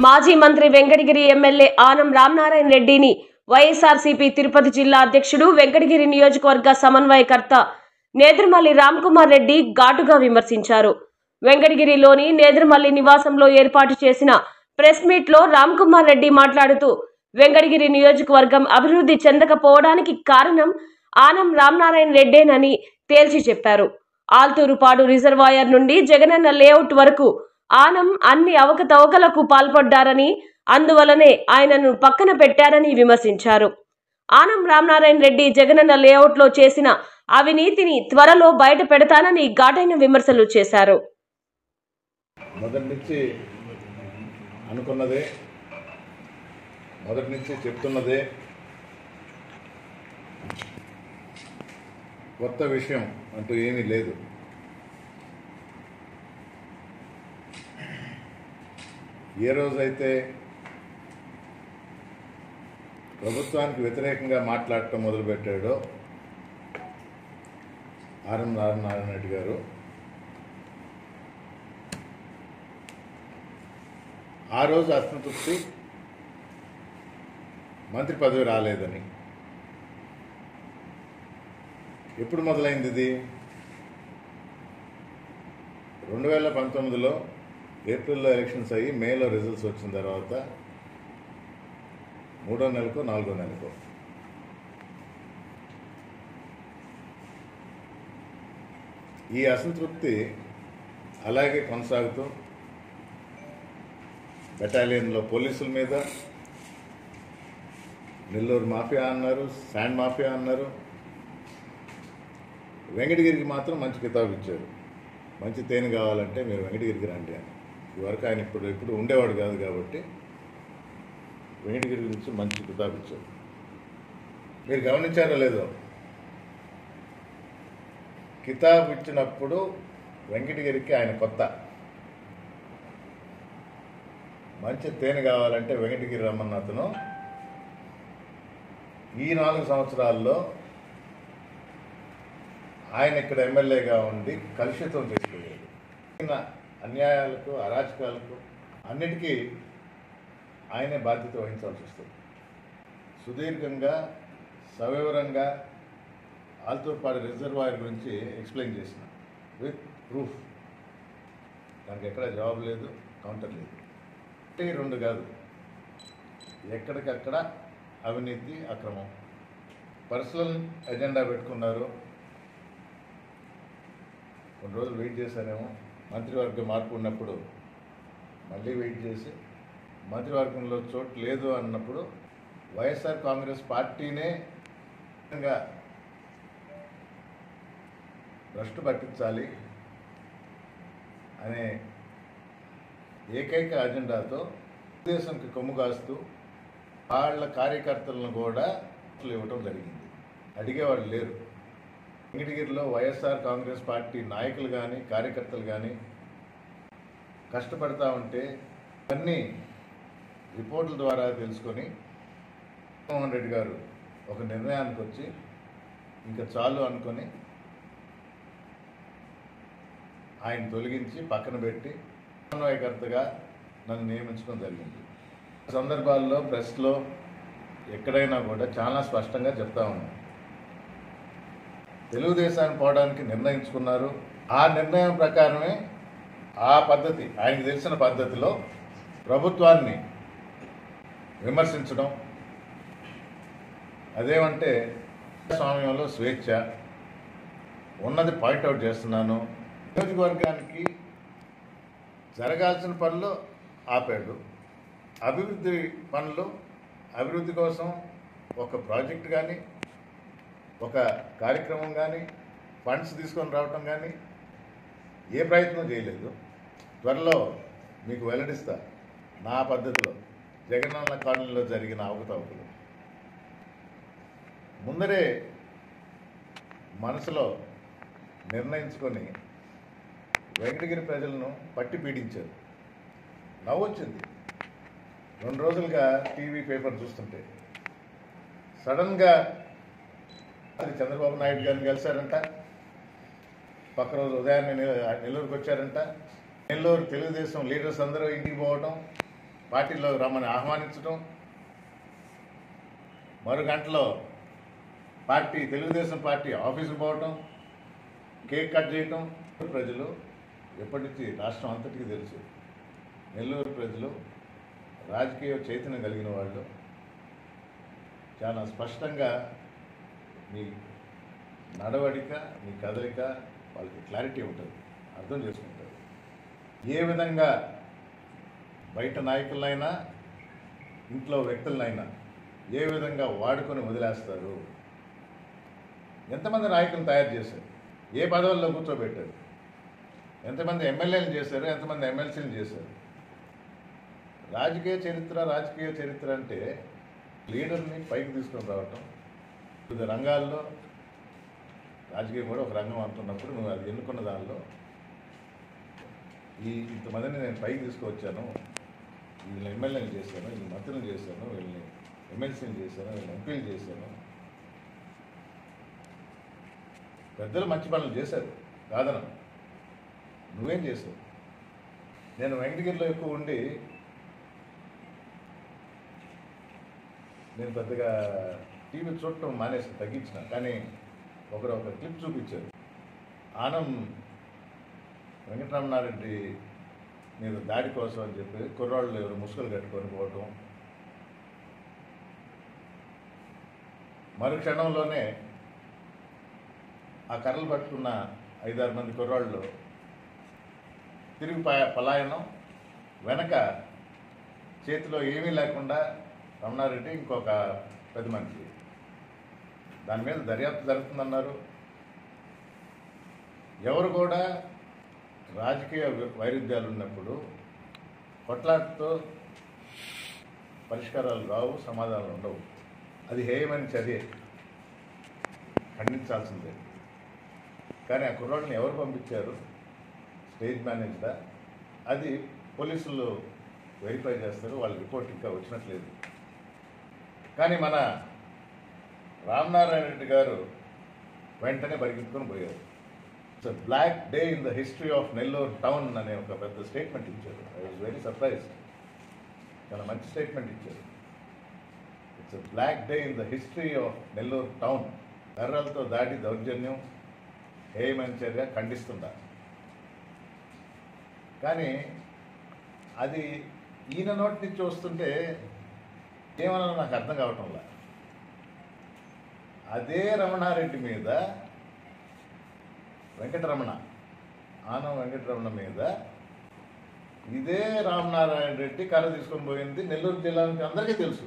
మాజీ మంత్రి వెంకటగిరి ఎమ్మెల్యే ఆనం రామనారాయణ రెడ్డిని వైఎస్ఆర్సీపీ తిరుపతి జిల్లా అధ్యక్షుడు వెంకటగిరి నియోజకవర్గ సమన్వయకర్త నేదురుమల్లి రామ్కుమార్ రెడ్డి ఘాటుగా విమర్శించారు వెంకటగిరిలోని నేదురుమల్లి నివాసంలో ఏర్పాటు చేసిన ప్రెస్ మీట్ లో రామ్కుమార్ రెడ్డి మాట్లాడుతూ వెంకటగిరి నియోజకవర్గం అభివృద్ధి చెందకపోవడానికి కారణం ఆనం రామనారాయణ రెడ్డేనని తేల్చి చెప్పారు ఆల్తూరుపాడు రిజర్వాయర్ నుండి జగనన్న లేఅవుట్ వరకు ఆనం అన్ని అవకతవకలకు పాల్పడ్డారని అందువలనే ఆయనను పక్కన పెట్టారని విమర్శించారు ఆనం రామనారాయణ రెడ్డి జగనన్న లేఅవుట్లో చేసిన అవినీతిని త్వరలో బయట పెడతానని ఘాటైన విమర్శలు చేశారు మొదటి నుంచి అనుకున్నదే మొదటి నుంచి చెప్తున్నదే కొత్త విషయం అంటూ ఏమీ లేదు ఏ రోజైతే ప్రభుత్వానికి వ్యతిరేకంగా మాట్లాడటం మొదలుపెట్టాడో ఆర్ఎం నారాయణ రెడ్డి గారు ఆ రోజు అసంతృప్తి మంత్రి పదవి రాలేదని ఎప్పుడు మొదలైంది ఇది రెండు వేల పంతొమ్మిదిలో ఏప్రిల్లో ఎలక్షన్స్ అయ్యి మేలో రిజల్ట్స్ వచ్చిన తర్వాత మూడో నెలకు నాలుగో నెలకు ఈ అసంతృప్తి అలాగే కొనసాగుతూ బెటాలియన్లో పోలీసుల మీద నెల్లూరు మాఫియా అన్నారు శాండ్ మాఫియా అన్నారు వెంకటగిరికి మాత్రం మంచి కితాబు ఇచ్చారు మంచి తేనె కావాలంటే మీరు వెంకటగిరికి రండి అని ఇదివరకు ఆయన ఇప్పుడు ఇప్పుడు ఉండేవాడు కాదు కాబట్టి వెంకటగిరి గురించి మంచి కితాబు ఇచ్చారు మీరు గమనించారో లేదో కితాబు ఇచ్చినప్పుడు వెంకటగిరికి ఆయన కొత్త మంచి తేనె కావాలంటే వెంకటగిరి రమ్మన్న అతను ఈ నాలుగు సంవత్సరాల్లో ఆయన ఇక్కడ ఎమ్మెల్యేగా ఉండి కలుషితం చేసుకోలేదు చిన్న అన్యాయాలకు అరాచకాలకు అన్నిటికీ ఆయనే బాధ్యత వహించాల్సి వస్తుంది సుదీర్ఘంగా సవివరంగా ఆల్తూర్పాడు రిజర్వాయర్ గురించి ఎక్స్ప్లెయిన్ చేసిన విత్ ప్రూఫ్ దానికి ఎక్కడ జవాబు లేదు కౌంటర్ లేదు ఒకటి రెండు కాదు ఎక్కడికక్కడ అవినీతి అక్రమం పర్సనల్ ఎజెండా పెట్టుకున్నారు కొన్ని రోజులు వెయిట్ చేశానేమో మంత్రివర్గ మార్పు ఉన్నప్పుడు మళ్ళీ వెయిట్ చేసి మంత్రివర్గంలో చోటు లేదు అన్నప్పుడు వైఎస్ఆర్ కాంగ్రెస్ పార్టీనే ఇంకా భ్రష్టు పట్టించాలి అనే ఏకైక అజెండాతో దేశంకి కొమ్ము కాస్తూ వాళ్ళ కార్యకర్తలను కూడా ఇవ్వటం జరిగింది అడిగేవాళ్ళు లేరు వెంకటగిరిలో వైఎస్ఆర్ కాంగ్రెస్ పార్టీ నాయకులు కానీ కార్యకర్తలు కానీ కష్టపడతా ఉంటే అన్ని రిపోర్టుల ద్వారా తెలుసుకొని జగన్మోహన్ రెడ్డి గారు ఒక నిర్ణయానికి వచ్చి ఇంకా చాలు అనుకొని ఆయన తొలగించి పక్కన పెట్టి సమన్వయకర్తగా నన్ను నియమించడం జరిగింది సందర్భాల్లో ప్రెస్లో ఎక్కడైనా కూడా చాలా స్పష్టంగా చెప్తా ఉన్నాను తెలుగుదేశాన్ని పోవడానికి నిర్ణయించుకున్నారు ఆ నిర్ణయం ప్రకారమే ఆ పద్ధతి ఆయనకు తెలిసిన పద్ధతిలో ప్రభుత్వాన్ని విమర్శించడం అదేమంటే స్వామ్యంలో స్వేచ్ఛ ఉన్నది పాయింట్అవుట్ చేస్తున్నాను నియోజకవర్గానికి జరగాల్సిన పనులు ఆపాడు అభివృద్ధి పనులు అభివృద్ధి కోసం ఒక ప్రాజెక్ట్ కానీ ఒక కార్యక్రమం కానీ ఫండ్స్ తీసుకొని రావటం కానీ ఏ ప్రయత్నం చేయలేదు త్వరలో మీకు వెల్లడిస్తా నా పద్ధతిలో జగనన్న కాలనీలో జరిగిన అవకతవకలు ముందరే మనసులో నిర్ణయించుకొని వెంకటగిరి ప్రజలను పట్టి పీడించారు నవ్వొచ్చింది రెండు రోజులుగా టీవీ పేపర్ చూస్తుంటే సడన్గా అది చంద్రబాబు నాయుడు గారిని కలిశారంట పక్క రోజు ఉదయాన్నే నె- నెల్లూరుకి వచ్చారంట నెల్లూరు తెలుగుదేశం లీడర్స్ అందరూ ఇంటికి పోవటం పార్టీలో రమ్మని ఆహ్వానించడం మరో గంటలో పార్టీ తెలుగుదేశం పార్టీ ఆఫీసుకు పోవటం కేక్ కట్ చేయటం ప్రజలు ఎప్పటి నుంచి రాష్ట్రం అంతటికి తెలుసు నెల్లూరు ప్రజలు రాజకీయ చైతన్యం కలిగిన వాళ్ళు చాలా స్పష్టంగా మీ నడవడిక మీ కదలిక వాళ్ళకి క్లారిటీ ఉంటుంది అర్థం చేసుకుంటారు ఏ విధంగా బయట నాయకులైనా ఇంట్లో వ్యక్తులనైనా ఏ విధంగా వాడుకొని వదిలేస్తారు ఎంతమంది నాయకులను తయారు చేశారు ఏ పదవుల్లో కూర్చోబెట్టారు ఎంతమంది ఎమ్మెల్యేలు చేశారు ఎంతమంది ఎమ్మెల్సీలు చేశారు రాజకీయ చరిత్ర రాజకీయ చరిత్ర అంటే లీడర్ని పైకి తీసుకొని రావటం వివిధ రంగాల్లో రాజకీయం కూడా ఒక రంగం అంటున్నప్పుడు నువ్వు అది ఎన్నుకున్న దానిలో ఈ ఇంతమందిని నేను పైకి తీసుకువచ్చాను వీళ్ళని ఎమ్మెల్యేలు చేశాను వీళ్ళని మంత్రులు చేశాను వీళ్ళని ఎమ్మెల్సీలు చేశాను వీళ్ళని ఎంపీలు చేశాను పెద్దలు మంచి పనులు చేశారు కాదన నువ్వేం చేసావు నేను వెంకటగిరిలో ఎక్కువ ఉండి నేను పెద్దగా టీవీ చూడటం మానేసి తగ్గించిన కానీ ఒకరు ఒక క్లిప్ చూపించారు ఆనం వెంకటరమణారెడ్డి మీద దాడి కోసం అని చెప్పి కుర్రాళ్ళు ఎవరు ముసుగులు కట్టుకొని పోవటం మరు క్షణంలోనే ఆ కర్రలు పట్టుకున్న ఐదారు మంది కుర్రాళ్ళు తిరిగి ప- పలాయనం వెనక చేతిలో ఏమీ లేకుండా రమణారెడ్డి ఇంకొక పెద్ద మనిషి దాని మీద దర్యాప్తు జరుగుతుందన్నారు ఎవరు కూడా రాజకీయ వై- వైరుధ్యాలు ఉన్నప్పుడు కొట్లాటతో పరిష్కారాలు రావు సమాధానాలు ఉండవు అది హేయమైన చర్య ఖండించాల్సిందే కానీ ఆ కుర్రాళ్ళని ఎవరు పంపించారు స్టేజ్ మేనేజ్డా అది పోలీసులు వెరిఫై చేస్తారు వాళ్ళ రిపోర్ట్ ఇంకా వచ్చినట్లేదు కానీ మన రామనారాయణ రెడ్డి గారు వెంటనే పరిగెత్తుకొని పోయారు it's black day in the history of Nellore town అనే ఒక పెద్ద స్టేట్మెంట్ ఇచ్చారు ఐ వాజ్ వెరీ సర్ప్రైజ్డ్ చాలా మంచి స్టేట్మెంట్ ఇచ్చారు it's black day in the history of Nellore town కర్రలతో దాడి దౌర్జన్యం హేయమైన చర్య ఖండిస్తుందా కానీ అది ఈయన నోటి నుంచి వస్తుంటే ఏమన్నా నాకు అర్థం కావటంలా అదే రమణారెడ్డి మీద వెంకటరమణ ఆనం వెంకటరమణ మీద ఇదే రామనారాయణ రెడ్డి కర్ర తీసుకొని పోయింది నెల్లూరు జిల్లా నుంచి అందరికీ తెలుసు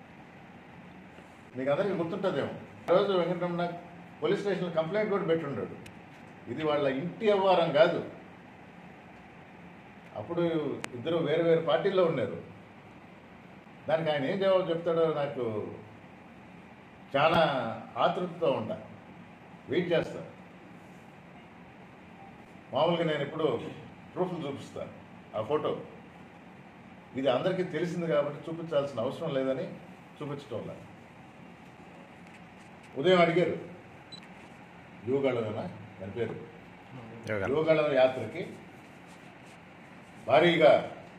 మీకు అందరికీ గుర్తుంటుందేమో రోజు వెంకటరమణ పోలీస్ స్టేషన్ కంప్లైంట్ కూడా పెట్టుండాడు ఇది వాళ్ళ ఇంటి వ్యవహారం కాదు అప్పుడు ఇద్దరు వేరు వేరు పార్టీల్లో ఉన్నారు దానికి ఆయన ఏం జవాబు చెప్తాడో నాకు చాలా ఆతృతతో ఉంటా వెయిట్ చేస్తా మామూలుగా నేను ఇప్పుడు ప్రూఫ్లు చూపిస్తాను ఆ ఫోటో ఇది అందరికీ తెలిసింది కాబట్టి చూపించాల్సిన అవసరం లేదని చూపించటం లేదు ఉదయం అడిగారు యువగళన దాని పేరు యువగళన యాత్రకి భారీగా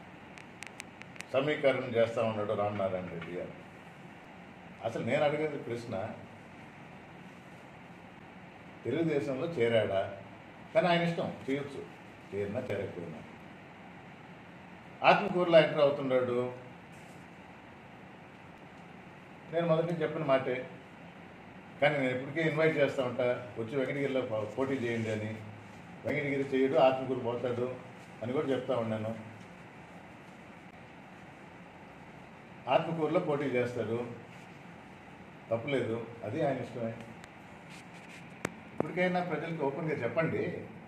సమీకరణ చేస్తా ఉన్నాడు రామనారాయణ రెడ్డి గారు అసలు నేను అడిగేది ప్రశ్న తెలుగుదేశంలో చేరాడా కానీ ఆయన ఇష్టం చేయొచ్చు చేరినా చేరకపోయినా ఆత్మకూరులో ఎంటర్ అవుతున్నాడు నేను మొదటి నుంచి చెప్పిన మాటే కానీ నేను ఇప్పటికే ఇన్వైట్ చేస్తూ ఉంటా వచ్చి వెంకటగిరిలో పో- పోటీ చేయండి అని వెంకటగిరి చేయడు ఆత్మకూరు పోతాడు అని కూడా చెప్తా ఉన్నాను ఆత్మకూరులో పోటీ చేస్తాడు తప్పులేదు అది ఆయన ఇష్టమే ఇప్పటికైనా ప్రజలకు ఓపెన్గా చెప్పండి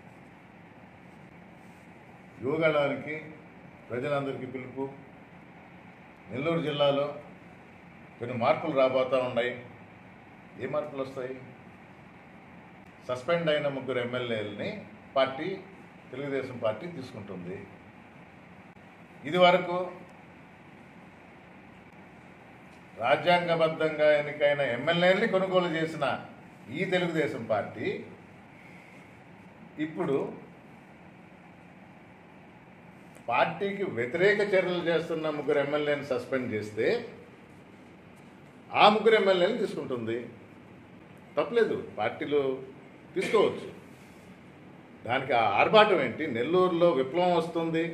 యువగళానికి ప్రజలందరికీ పిలుపు నెల్లూరు జిల్లాలో కొన్ని మార్పులు రాబోతూ ఉన్నాయి ఏ మార్పులు వస్తాయి సస్పెండ్ అయిన ముగ్గురు ఎమ్మెల్యేలని పార్టీ తెలుగుదేశం పార్టీ తీసుకుంటుంది ఇది వరకు రాజ్యాంగబద్ధంగా ఎన్నికైన ఎమ్మెల్యేలని కొనుగోలు చేసిన ఈ తెలుగుదేశం పార్టీ ఇప్పుడు పార్టీకి వ్యతిరేక చర్యలు చేస్తున్న ముగ్గురు ఎమ్మెల్యేని సస్పెండ్ చేస్తే ఆ ముగ్గురు ఎమ్మెల్యేని తీసుకుంటుంది తప్పలేదు పార్టీలు తీసుకోవచ్చు దానికి ఆ ఆర్భాటం ఏంటి నెల్లూరులో విప్లవం వస్తుంది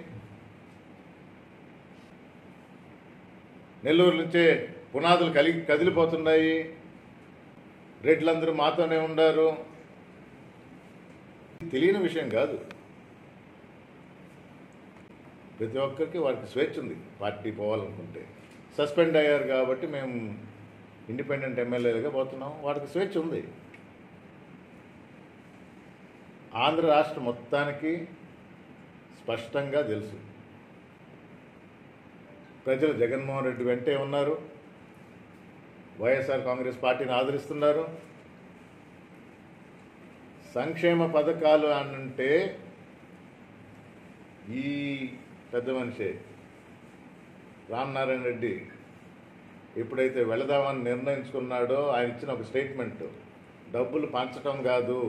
నెల్లూరు నుంచే పునాదులు కలిగి కదిలిపోతున్నాయి రెడ్లందరూ మాతోనే ఉండారు తెలియని విషయం కాదు ప్రతి ఒక్కరికి వారికి స్వేచ్ఛ ఉంది పార్టీ పోవాలనుకుంటే సస్పెండ్ అయ్యారు కాబట్టి మేము ఇండిపెండెంట్ ఎమ్మెల్యేలుగా పోతున్నాం వాడికి స్వేచ్ఛ ఉంది ఆంధ్ర రాష్ట్రం మొత్తానికి స్పష్టంగా తెలుసు ప్రజలు జగన్మోహన్ రెడ్డి వెంటే ఉన్నారు వైఎస్ఆర్ కాంగ్రెస్ పార్టీని ఆదరిస్తున్నారు సంక్షేమ పథకాలు అంటే ఈ పెద్ద మనిషి రామనారాయణ రెడ్డి ఎప్పుడైతే వెళదామని నిర్ణయించుకున్నాడో ఆయన ఇచ్చిన ఒక స్టేట్మెంట్ డబ్బులు పంచటం కాదు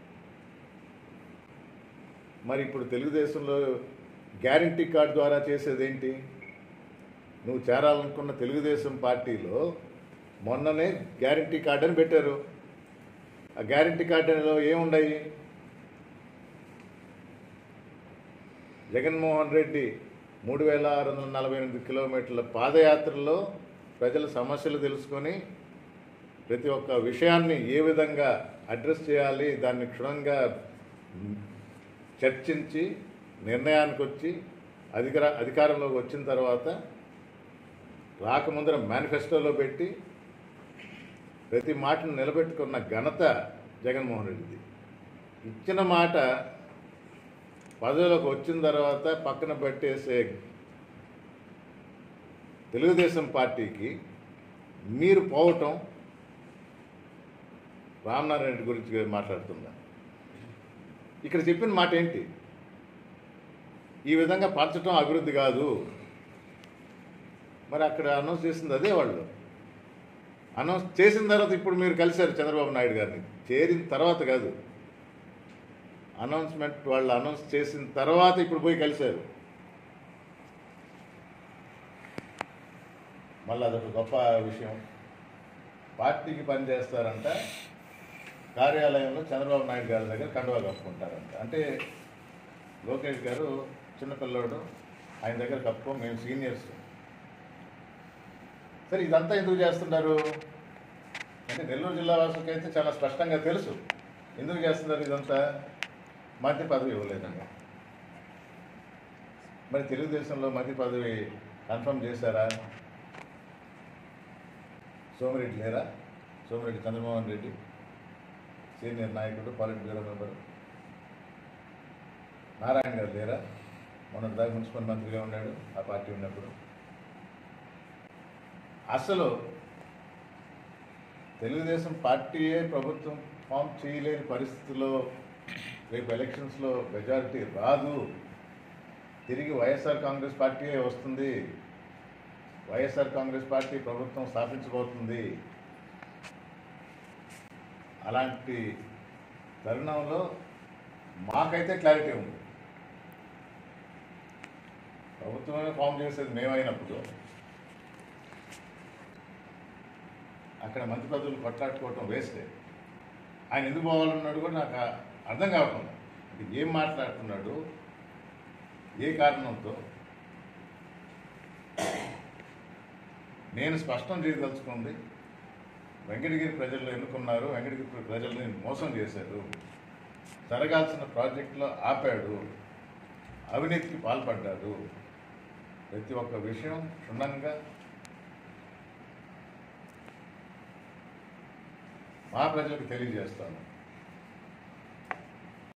మరి ఇప్పుడు తెలుగుదేశంలో గ్యారంటీ కార్డు ద్వారా చేసేది ఏంటి నువ్వు చేరాలనుకున్న తెలుగుదేశం పార్టీలో మొన్ననే గ్యారంటీ కార్డు అని పెట్టారు ఆ గ్యారంటీ కార్డులో ఏముండయి జగన్మోహన్ రెడ్డి మూడు వేల ఆరు వందల నలభై ఎనిమిది కిలోమీటర్ల పాదయాత్రలో ప్రజల సమస్యలు తెలుసుకొని ప్రతి ఒక్క విషయాన్ని ఏ విధంగా అడ్రస్ చేయాలి దాన్ని క్షుణ్ణంగా చర్చించి నిర్ణయానికి వచ్చి అధికార అధికారంలోకి వచ్చిన తర్వాత రాకముందర మేనిఫెస్టోలో పెట్టి ప్రతి మాటను నిలబెట్టుకున్న ఘనత జగన్మోహన్ రెడ్డిది ఇచ్చిన మాట పదవిలోకి వచ్చిన తర్వాత పక్కన పెట్టేసే తెలుగుదేశం పార్టీకి మీరు పోవటం రామనారాయణ రెడ్డి గురించి మాట్లాడుతున్నా ఇక్కడ చెప్పిన మాట ఏంటి ఈ విధంగా పంచడం అభివృద్ధి కాదు మరి అక్కడ అనౌన్స్ చేసింది అదే వాళ్ళు అనౌన్స్ చేసిన తర్వాత ఇప్పుడు మీరు కలిశారు చంద్రబాబు నాయుడు గారిని చేరిన తర్వాత కాదు అనౌన్స్మెంట్ వాళ్ళు అనౌన్స్ చేసిన తర్వాత ఇప్పుడు పోయి కలిశారు మళ్ళీ అదొక గొప్ప విషయం పార్టీకి పనిచేస్తారంట కార్యాలయంలో చంద్రబాబు నాయుడు గారి దగ్గర కండువా కప్పుకుంటారంట అంటే లోకేష్ గారు చిన్నపిల్లోడు ఆయన దగ్గర కప్పుకో మేము సీనియర్స్ సరే ఇదంతా ఎందుకు చేస్తున్నారు అంటే నెల్లూరు జిల్లా వాసులకి అయితే చాలా స్పష్టంగా తెలుసు ఎందుకు చేస్తున్నారు ఇదంతా మంత్రి పదవి ఇవ్వలేదండి మరి తెలుగుదేశంలో మంత్రి పదవి కన్ఫర్మ్ చేశారా సోమిరెడ్డి లేరా సోమిరెడ్డి చంద్రమోహన్ రెడ్డి సీనియర్ నాయకుడు పాలిట్ బ్యూరో మెంబర్ నారాయణ గారు లేరా మొన్న దాకా మున్సిపల్ మంత్రిగా ఉన్నాడు ఆ పార్టీ ఉన్నప్పుడు అసలు తెలుగుదేశం పార్టీయే ప్రభుత్వం ఫామ్ చేయలేని పరిస్థితిలో రేపు ఎలక్షన్స్లో మెజారిటీ రాదు తిరిగి వైఎస్ఆర్ కాంగ్రెస్ పార్టీయే వస్తుంది వైఎస్ఆర్ కాంగ్రెస్ పార్టీ ప్రభుత్వం స్థాపించబోతుంది అలాంటి తరుణంలో మాకైతే క్లారిటీ ఉంది ప్రభుత్వమే ఫామ్ చేసేది మేమైనప్పుడు అక్కడ మంత్రి పదవులు కొట్లాడుకోవటం వేస్టే ఆయన ఎందుకు పోవాలన్నాడు కూడా నాకు అర్థం కావట్లేదు అంటే ఏం మాట్లాడుతున్నాడు ఏ కారణంతో నేను స్పష్టం చేయదలుచుకుంది వెంకటగిరి ప్రజలు ఎన్నుకున్నారు వెంకటగిరి ప్రజల్ని మోసం చేశారు జరగాల్సిన ప్రాజెక్టులో ఆపాడు అవినీతికి పాల్పడ్డాడు ప్రతి ఒక్క విషయం క్షుణ్ణంగా మా ప్రజలకు తెలియజేస్తాను